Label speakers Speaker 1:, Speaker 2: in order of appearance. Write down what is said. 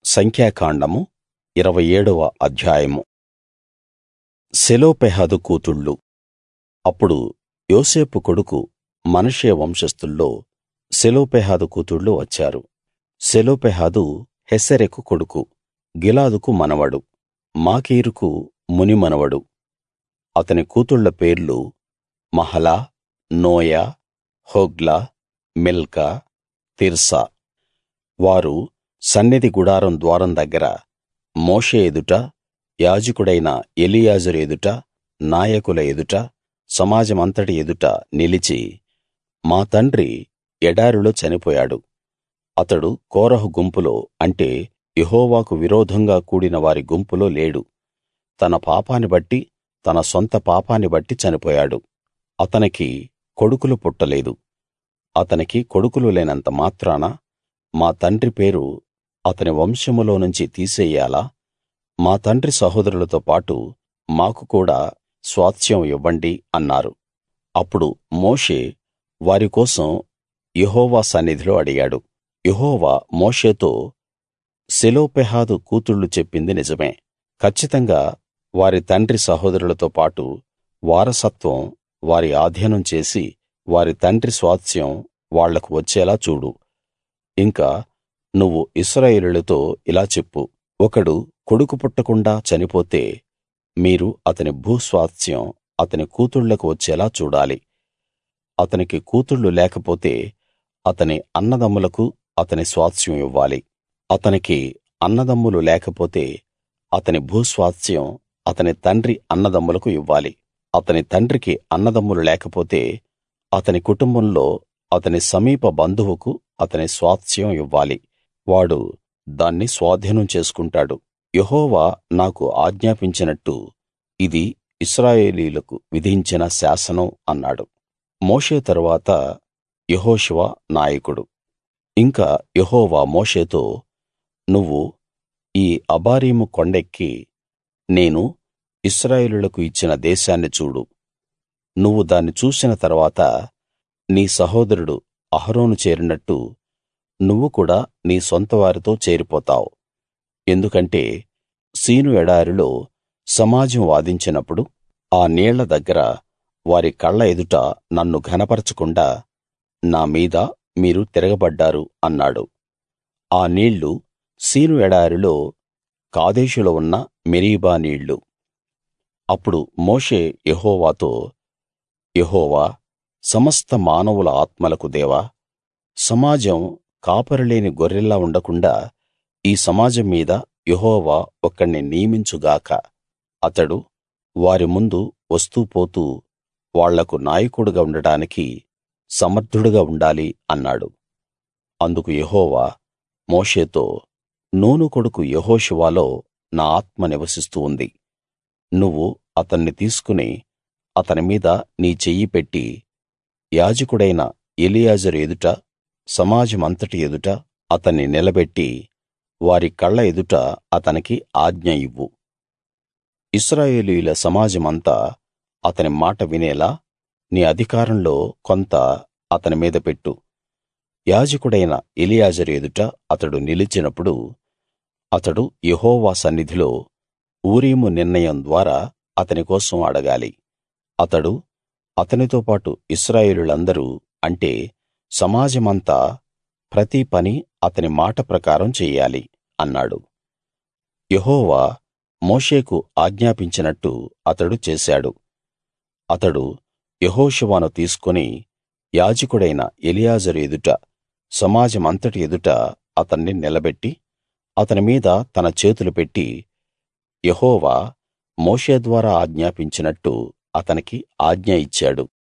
Speaker 1: సంఖ్యాకాండము ఇరవై ఏడవ అధ్యాయము సెలోపెహాదు కూతుళ్ళు అప్పుడు యోసేపు కొడుకు మనష్షే వంశస్థుల్లో సెలోపెహాదు కూతుళ్ళు వచ్చారు సెలోపెహాదు హెసెరెకు కొడుకు గిలాదుకు మనవడు మాకీరుకు మునిమనవడు అతని కూతుళ్ళ పేర్లు Mahlah Noah Hoglah Milcah Tirzah వారు సన్నిధి గుడారం ద్వారం దగ్గర మోషే ఎదుట యాజకుడైన ఎలియాజరు ఎదుట నాయకుల ఎదుట సమాజమంతటి ఎదుట నిలిచి మా తండ్రి ఎడారిలో చనిపోయాడు అతడు కోరహు గుంపులో అంటే యెహోవాకు విరోధంగా కూడిన వారి గుంపులో లేడు తన పాపాన్ని బట్టి తన సొంత పాపాన్ని బట్టి చనిపోయాడు అతనికి కొడుకులు పుట్టలేదు అతనికి కొడుకులు లేనంత మాత్రాన మా తండ్రి పేరు అతని వంశంలో నుంచి తీసెయ్యాలా మా తండ్రి సహోదరులతో పాటు మాకు కూడా స్వాస్థ్యం ఇవ్వండి అన్నారు అప్పుడు మోషే వారి కోసం యెహోవా సన్నిధిలో అడిగాడు యెహోవా మోషేతో సెలోపెహాదు కూతుళ్ళు చెప్పింది నిజమే కచ్చితంగా వారి తండ్రి సహోదరులతో పాటు వారసత్వం వారి ఆధీనం చేసి వారి తండ్రి స్వాస్థ్యం వాళ్లకు వచ్చేలా చూడు ఇంకా నువ్వు ఇశ్రాయేలీయులతో ఇలా చెప్పు ఒకడు కొడుకు పుట్టకుండా చనిపోతే మీరు అతని భూస్వాస్థ్యం అతని కూతుళ్ళకు వచ్చేలా చూడాలి అతనికి కూతుళ్ళు లేకపోతే అతని అన్నదమ్ములకు అతని స్వాస్థ్యం ఇవ్వాలి అతనికి అన్నదమ్ములు లేకపోతే అతని భూస్వాస్థ్యం అతని తండ్రి అన్నదమ్ములకు ఇవ్వాలి అతని తండ్రికి అన్నదమ్ములు లేకపోతే అతని కుటుంబంలో అతని సమీప బంధువుకు అతని స్వాస్థ్యం ఇవ్వాలి వాడు దాన్ని స్వాధీనం చేసుకుంటాడు యెహోవా నాకు ఆజ్ఞాపించినట్టు ఇది ఇశ్రాయేలీయులకు విధించిన శాసనం అన్నాడు మోషే తరువాత యెహోషువ నాయకుడు ఇంకా యెహోవా మోషేతో నువ్వు ఈ అబారీము కొండెక్కి నేను ఇశ్రాయేలీయులకు ఇచ్చిన దేశాన్ని చూడు నువ్వు దాన్ని చూసిన తరువాత నీ సహోదరుడు అహరోను చేరినట్టు నువ్వు కూడా నీ సొంతవారితో చేరిపోతావు ఎందుకంటే సీను ఎడారిలో సమాజం వాదించినప్పుడు ఆ నీళ్ల దగ్గర వారి కళ్ళ ఎదుట నన్ను ఘనపరచకుండా నా మీద మీరు తిరగబడ్డారు అన్నాడు ఆ నీళ్లు సీను ఎడారిలో కాదేషులో ఉన్న మెరీబా నీళ్లు అప్పుడు మోషే యెహోవాతో యెహోవా సమస్త మానవుల ఆత్మలకు దేవా సమాజం కాపరిలేని గొర్రెల్లా ఉండకుండాా ఈ సమాజం మీద యెహోవా ఒకణ్ణి నియమించు గాక అతడు వారి ముందు వస్తూ పోతూ వాళ్లకు నాయకుడుగా ఉండడానికి సమర్థుడుగా ఉండాలి అన్నాడు అందుకు యెహోవా మోషేతో నూను కొడుకు యెహోషువలో నా ఆత్మ నివసిస్తూ ఉంది నువ్వు అతన్ని తీసుకుని అతని మీద నీ చెయ్యి పెట్టి యాజకుడైన ఎలియాజరు ఎదుట సమాజమంతటి ఎదుట అతన్ని నిలబెట్టి వారి కళ్ళ ఎదుట అతనికి ఆజ్ఞ ఇవ్వు ఇశ్రాయేలీయుల సమాజమంతా అతని మాట వినేలా నీ అధికారంలో కొంత అతని మీద పెట్టు యాజకుడైన ఎలియాజరు ఎదుట అతడు నిలిచినప్పుడు అతడు యెహోవా సన్నిధిలో ఊరీము నిర్ణయం ద్వారా అతని కోసం అడగాలి అతడు అతనితో పాటు ఇశ్రాయేలీయులందరూ అంటే సమాజమంతా ప్రతి పని అతని మాట ప్రకారం చెయ్యాలి అన్నాడు యెహోవా మోషేకు ఆజ్ఞాపించినట్టు అతడు చేశాడు అతడు యెహోషువను తీసుకుని యాజకుడైన ఎలియాజరు ఎదుట సమాజమంతటి ఎదుట అతన్ని నిలబెట్టి అతని మీద తన చేతులు పెట్టి యెహోవా మోషే ద్వారా ఆజ్ఞాపించినట్టు అతనికి ఆజ్ఞ ఇచ్చాడు